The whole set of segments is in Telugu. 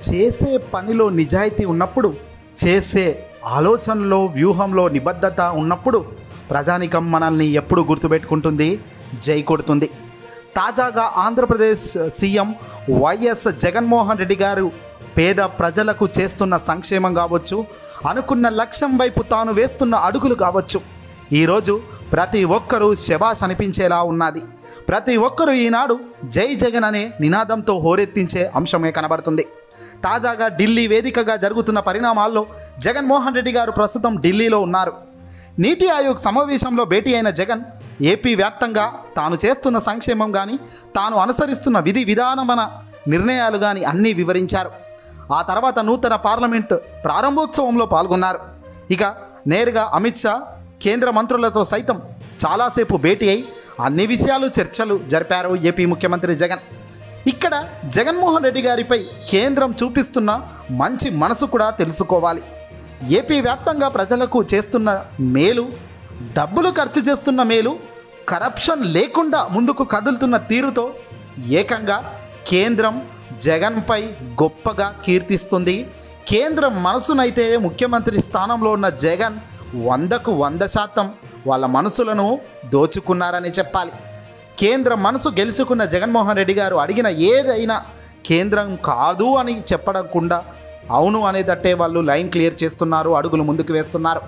చేసే పనిలో నిజాయితీ ఉన్నప్పుడు చేసే ఆలోచనలో వ్యూహంలో నిబద్ధత ఉన్నప్పుడు ప్రజానికం మనల్ని ఎప్పుడు గుర్తుపెట్టుకుంటుంది జై కొడుతుంది తాజాగా ఆంధ్రప్రదేశ్ సీఎం వైఎస్ జగన్మోహన్ రెడ్డి గారు పేద ప్రజలకు చేస్తున్న సంక్షేమం కావచ్చు అనుకున్న లక్ష్యం వైపు తాను వేస్తున్న అడుగులు కావచ్చు ఈరోజు ప్రతి ఒక్కరూ శబాష్ అనిపించేలా ఉన్నది ప్రతి ఒక్కరూ ఈనాడు జై జగన్ అనే నినాదంతో హోరెత్తించే అంశమే కనబడుతుంది తాజాగా ఢిల్లీ వేదికగా జరుగుతున్న పరిణామాల్లో జగన్మోహన్ రెడ్డి గారు ప్రస్తుతం ఢిల్లీలో ఉన్నారు నీతి ఆయోగ్ సమావేశంలో భేటీ అయిన జగన్ ఏపీ వ్యాప్తంగా తాను చేస్తున్న సంక్షేమం కానీ తాను అనుసరిస్తున్న విధి విధానమైన నిర్ణయాలు కానీ అన్నీ వివరించారు ఆ తర్వాత నూతన పార్లమెంట్ ప్రారంభోత్సవంలో పాల్గొన్నారు ఇక నేరుగా అమిత్ షా కేంద్ర మంత్రులతో సైతం చాలాసేపు భేటీ అయి అన్ని విషయాలు చర్చలు జరిపారు ఏపీ ముఖ్యమంత్రి జగన్ ఇక్కడ జగన్మోహన్ రెడ్డి గారిపై కేంద్రం చూపిస్తున్న మంచి మనసు కూడా తెలుసుకోవాలి ఏపీ వ్యాప్తంగా ప్రజలకు చేస్తున్న మేలు డబ్బులు ఖర్చు చేస్తున్న మేలు కరప్షన్ లేకుండా ముందుకు కదులుతున్న తీరుతో ఏకంగా కేంద్రం జగన్పై గొప్పగా కీర్తిస్తుంది కేంద్రం మనసునైతే ముఖ్యమంత్రి స్థానంలో ఉన్న జగన్ వందకు వంద శాతం వాళ్ళ మనసులను దోచుకున్నారని చెప్పాలి కేంద్ర మనసు గెలుచుకున్న జగన్మోహన్ రెడ్డి గారు అడిగిన ఏదైనా కేంద్రం కాదు అని చెప్పకుండా అవును అనేటట్టే వాళ్ళు లైన్ క్లియర్ చేస్తున్నారు అడుగులు ముందుకు వేస్తున్నారు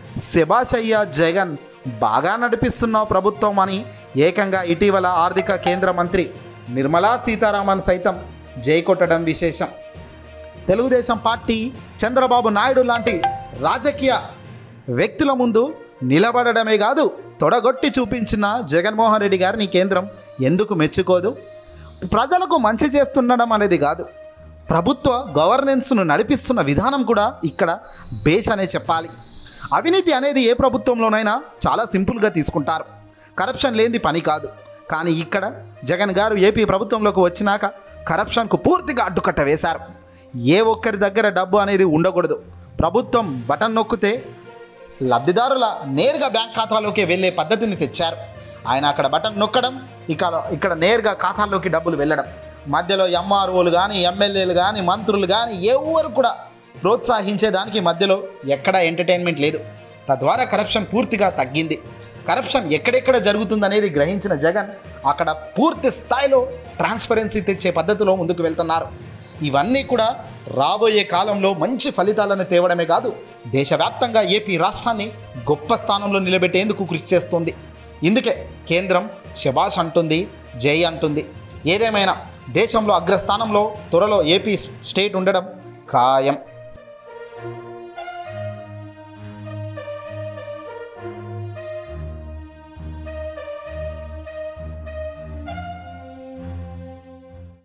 శభాషయ్య జగన్ బాగా నడిపిస్తున్నావు ప్రభుత్వం అని ఏకంగా ఇటీవల ఆర్థిక కేంద్ర మంత్రి నిర్మలా సీతారామన్ సైతం జై కొట్టడం విశేషం తెలుగుదేశం పార్టీ చంద్రబాబు నాయుడు లాంటి రాజకీయ వ్యక్తుల ముందు నిలబడడమే కాదు తొడగొట్టి చూపించిన జగన్మోహన్ రెడ్డి గారిని కేంద్రం ఎందుకు మెచ్చుకోదు ప్రజలకు మంచి చేస్తుండడం అనేది కాదు ప్రభుత్వ గవర్నెన్స్ను నడిపిస్తున్న విధానం కూడా ఇక్కడ బేస్ అనే చెప్పాలి అవినీతి అనేది ఏ ప్రభుత్వంలోనైనా చాలా సింపుల్గా తీసుకుంటారు కరప్షన్ లేనిది పని కాదు కానీ ఇక్కడ జగన్ గారు ఏపీ ప్రభుత్వంలోకి వచ్చినాక కరప్షన్కు పూర్తిగా అడ్డుకట్ట వేశారు ఏ ఒక్కరి దగ్గర డబ్బు అనేది ఉండకూడదు ప్రభుత్వం బటన్ నొక్కితే లబ్ధిదారుల నేరుగా బ్యాంక్ ఖాతాలోకి వెళ్ళే పద్ధతిని తెచ్చారు ఆయన అక్కడ బటన్ నొక్కడం ఇక్కడ ఇక్కడ నేరుగా ఖాతాల్లోకి డబ్బులు వెళ్ళడం మధ్యలో ఎంఆర్ఓలు కానీ ఎమ్మెల్యేలు కానీ మంత్రులు కానీ ఎవరు కూడా ప్రోత్సహించేదానికి మధ్యలో ఎక్కడ ఎంటర్టైన్మెంట్ లేదు తద్వారా కరప్షన్ పూర్తిగా తగ్గింది కరప్షన్ ఎక్కడెక్కడ జరుగుతుందనేది గ్రహించిన జగన్ అక్కడ పూర్తి స్థాయిలో ట్రాన్స్పరెన్సీ తెచ్చే పద్ధతిలో ముందుకు వెళ్తున్నారు ఇవన్నీ కూడా రాబోయే కాలంలో మంచి ఫలితాలను తేవడమే కాదు దేశవ్యాప్తంగా ఏపీ రాష్ట్రాన్ని గొప్ప స్థానంలో నిలబెట్టేందుకు కృషి చేస్తుంది ఇందుకే కేంద్రం శబాష్ అంటుంది జై అంటుంది ఏదేమైనా దేశంలో అగ్రస్థానంలో త్వరలో ఏపీ స్టేట్ ఉండడం ఖాయం